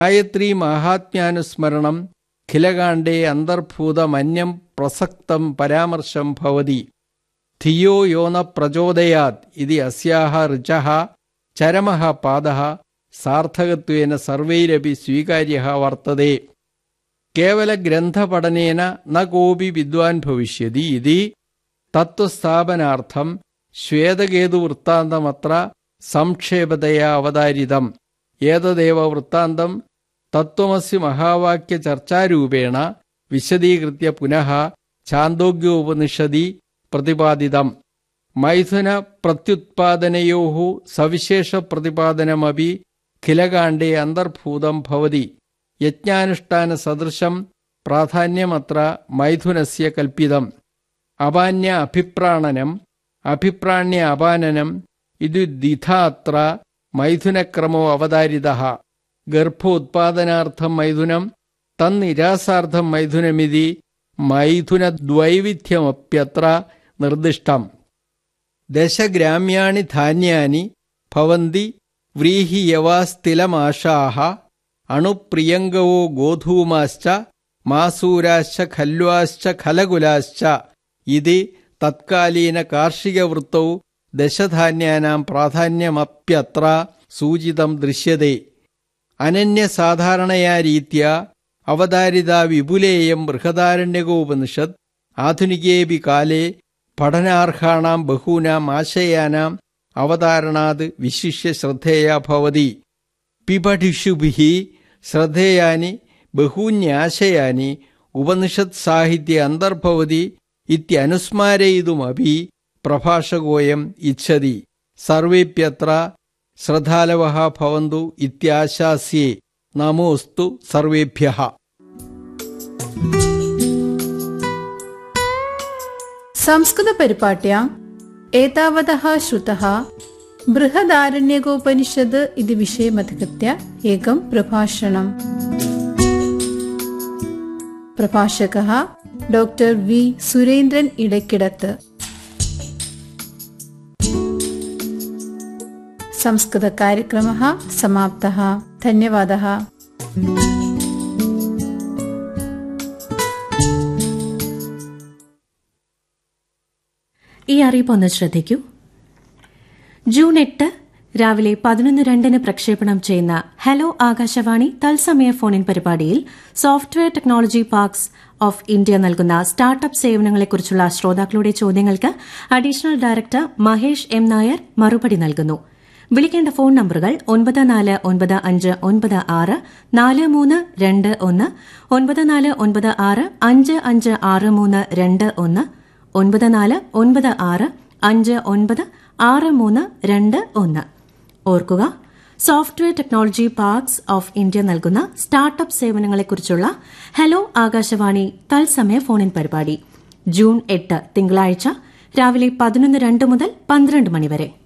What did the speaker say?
ഗായത്രി മാഹാത്മ്യാനുസ്മരണം ഖിലകാണ്ഡേ അന്തർഭൂതമന്യം പ്രസക്തം പരാമർശം ഭവതി ധിയോ യോ ന പ്രചോദയാത് ഇതി അസ്യാഹ ഋചഃ ചരമഃ പാദഃ സാർത്ഥകത്വേന സർവൈരപി സ്വീകാര്യഃ വർത്തതേ കേവലഗ്രന്ഥപഠനേന ന കോപി വിദ്വാൻ ഭവിഷ്യതി ഇതി തത്വസ്ഥാപനാർത്ഥം ശ്വേതകേതുവൃത്താന്തമത്ര സംക്ഷേപതയാ അവതാരിതം ഏതദേവ വൃത്താന്തം തത്വമസി മഹാവാക്യ ചർച്ചാരൂപേണ വിശദീകൃത്യ പുനഃ ഛാന്തോഗ്യോപനിഷദി പ്രതിപാദിതം മൈഥുന പ്രത്യുത്പാദനയോ സവിശേഷ പ്രതിപാദനമപി ഖിലകാണ്ഡേ അന്തർഭൂതം ഭവതി യജ്ഞാനുഷ്ഠാന സദൃശം പ്രാധാന്യമത്ര മൈഥുനസ്യ കൽപ്പിതം അപാന്യ അഭിപ്രാണനം അഭിപ്രാണ്യ അപാനനം ഇതു ദിഥാത്ര മൈഥുനക്രമോ അവതാരിത ഗർഭോത്പാദനാർത്ഥം മൈഥുനം തന്നിരാസാർത്ഥം മൈഥുനമിതി മൈഥുനദ്വൈവിധ്യമപ്യത്ര നിർദ്ദിഷ്ടം ദശഗ്രാമ്യാണി ധാന്യാനി ഭവന്തി വ്രീഹിയവാസ്ഥിലമാഷാഹ അണുപ്രിയങ്കവോ ഗോധൂമാശ്ച മാസൂരാശ്ച ഖല്വാശ്ച ഖലകുലാശ്ച ഇതി തത്കാലീന കാർഷികവൃത്തൗ ദശധാന്യാനാം പ്രാധാന്യമപ്യത്ര സൂചിതം ദൃശ്യത്തെ അനന്യസാധാരണയാ രീത്യ അവതാരിത വിപുലേയം ബൃഹദാരണ്യകോപനിഷത് ആധുനികേപി കാലേ പഠനാർഹാണാം ബഹൂനാം ആശയാനാം അവതാരണാത് വിശിഷ്യ ശ്രദ്ധേയ ഭവതി പിപഠിഷുഭിः ശ്രദ്ധേയാനി ബഹൂന്യാശയാനി ഉപനിഷത് സാഹിത്യ അന്തർഭവതി ഇത്യനുസ്മാരയിതുമപി പ്രഭാഷകോയം ഇച്ഛതി സർവേപ്യത്ര ശ്രദ്ധാലവः ഭവന്തു ഇത്യാശാസ്യേ നമോസ്തു സർവേഭ്യः संस्कृतपरिपाट्याम् एतावतः श्रुतः बृहदारण्यकोपनिषद् इति विषयमधिकृत्य एकं प्रभाषणम् प्रभाषकः डॉक्टर् वि सुरेन्द्रन् इडक्किडत् संस्कृतकार्यक्रमः समाप्तः धन्यवादः ഈ അറിയിപ്പ് ഒന്ന് ശ്രദ്ധിക്കൂ ജൂൺ എട്ട് രാവിലെ പതിനൊന്ന് രണ്ടിന് പ്രക്ഷേപണം ചെയ്യുന്ന ഹലോ ആകാശവാണി തത്സമയ ഫോണിൻ പരിപാടിയിൽ software technology parks of India നൽകുന്ന സ്റ്റാർട്ടപ്പ് സേവനങ്ങളെക്കുറിച്ചുള്ള ശ്രോതാക്കളുടെ ചോദ്യങ്ങൾക്ക് additional director Mahesh M Nair മറുപടി നൽകുന്നു വിളിക്കേണ്ട ഫോൺ നമ്പറുകൾ ഒൻപത് നാല് ഒൻപത് അഞ്ച് ഒൻപത് ആറ് നാല് മൂന്ന് രണ്ട് ഒന്ന് ഒൻപത് നാല് ഒൻപത് ആറ് അഞ്ച് അഞ്ച് ആറ് മൂന്ന് രണ്ട് ഒന്ന് ഒൻപത് നാല് ഒൻപത് ആറ് അഞ്ച് ഒൻപത് ആറ് മൂന്ന് രണ്ട് ഒന്ന് ഓർക്കുക software technology parks of India നൽകുന്ന സ്റ്റാർട്ടപ്പ് സേവനങ്ങളെക്കുറിച്ചുള്ള ഹലോ ആകാശവാണി തത്സമയ ഫോണിൻ പരിപാടി ജൂൺ എട്ട് തിങ്കളാഴ്ച രാവിലെ പതിനൊന്ന് രണ്ട് മുതൽ പന്ത്രണ്ട് മണിവരെ